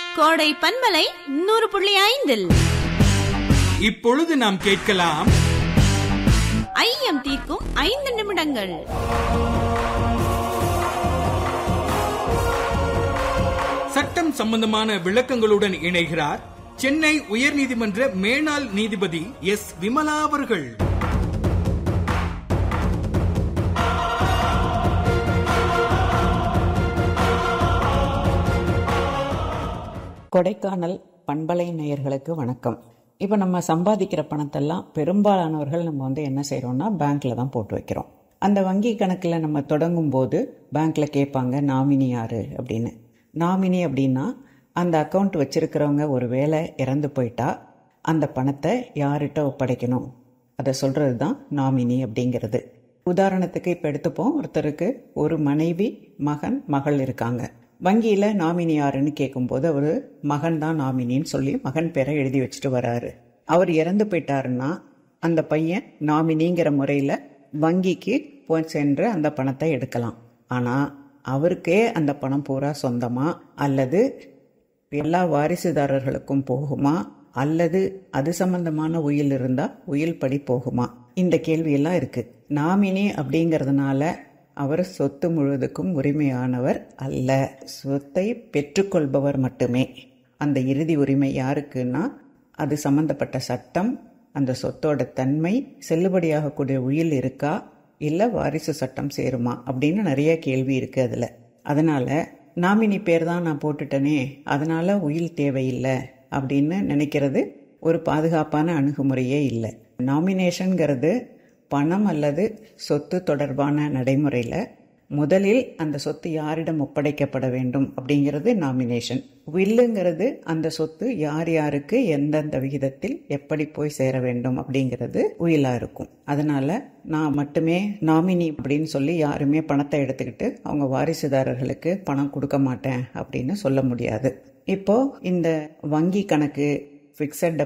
கோடை பன்மலை நூறு புள்ளி ஐந்தில் இப்பொழுது நாம் கேட்கலாம் ஐயம் தீர்க்கும் ஐந்து நிமிடங்கள் சட்டம் சம்பந்தமான விளக்கங்களுடன் இணைகிறார் சென்னை உயர்நீதிமன்ற மேனாள் நீதிபதி எஸ் விமலா அவர்கள் கொடைக்கானல் பண்பலை நேயர்களுக்கு வணக்கம் இப்போ நம்ம சம்பாதிக்கிற பணத்தெல்லாம் பெரும்பாலானவர்கள் நம்ம வந்து என்ன செய்கிறோம்னா பேங்க்ல தான் போட்டு வைக்கிறோம் அந்த வங்கி கணக்கில் நம்ம தொடங்கும் போது பேங்க்ல கேட்பாங்க நாமினி யாரு அப்படின்னு நாமினி அப்படின்னா அந்த அக்கௌண்ட் வச்சிருக்கிறவங்க ஒரு வேளை இறந்து போயிட்டா அந்த பணத்தை யார்கிட்ட ஒப்படைக்கணும் அதை சொல்கிறது தான் நாமினி அப்படிங்கிறது உதாரணத்துக்கு இப்போ எடுத்துப்போம் ஒருத்தருக்கு ஒரு மனைவி மகன் மகள் இருக்காங்க வங்கியில் நாமினி யாருன்னு கேட்கும்போது அவர் மகன் தான் நாமினின்னு சொல்லி மகன் பேரை எழுதி வச்சுட்டு வராரு அவர் இறந்து போயிட்டாருன்னா அந்த பையன் நாமினிங்கிற முறையில் வங்கிக்கு போய் சென்று அந்த பணத்தை எடுக்கலாம் ஆனால் அவருக்கே அந்த பணம் பூரா சொந்தமா அல்லது எல்லா வாரிசுதாரர்களுக்கும் போகுமா அல்லது அது சம்பந்தமான உயில் இருந்தா உயில் படி போகுமா இந்த கேள்வியெல்லாம் இருக்கு நாமினி அப்படிங்கிறதுனால அவர் சொத்து முழுவதுக்கும் உரிமையானவர் அல்ல சொத்தை பெற்றுக்கொள்பவர் மட்டுமே அந்த இறுதி உரிமை யாருக்குன்னா அது சம்பந்தப்பட்ட சட்டம் அந்த சொத்தோட தன்மை செல்லுபடியாகக்கூடிய உயில் இருக்கா இல்லை வாரிசு சட்டம் சேருமா அப்படின்னு நிறைய கேள்வி இருக்கு அதுல அதனால நாமினி பேர் தான் நான் போட்டுட்டேனே அதனால உயில் தேவையில்லை அப்படின்னு நினைக்கிறது ஒரு பாதுகாப்பான அணுகுமுறையே இல்லை நாமினேஷன்கிறது பணம் அல்லது சொத்து தொடர்பான நடைமுறையில் முதலில் அந்த சொத்து யாரிடம் ஒப்படைக்கப்பட வேண்டும் அப்படிங்கிறது நாமினேஷன் வில்லுங்கிறது அந்த சொத்து யார் யாருக்கு எந்தெந்த விகிதத்தில் எப்படி போய் சேர வேண்டும் அப்படிங்கிறது உயிலா இருக்கும் அதனால நான் மட்டுமே நாமினி அப்படின்னு சொல்லி யாருமே பணத்தை எடுத்துக்கிட்டு அவங்க வாரிசுதாரர்களுக்கு பணம் கொடுக்க மாட்டேன் அப்படின்னு சொல்ல முடியாது இப்போ இந்த வங்கி கணக்கு ஃபிக்ஸட்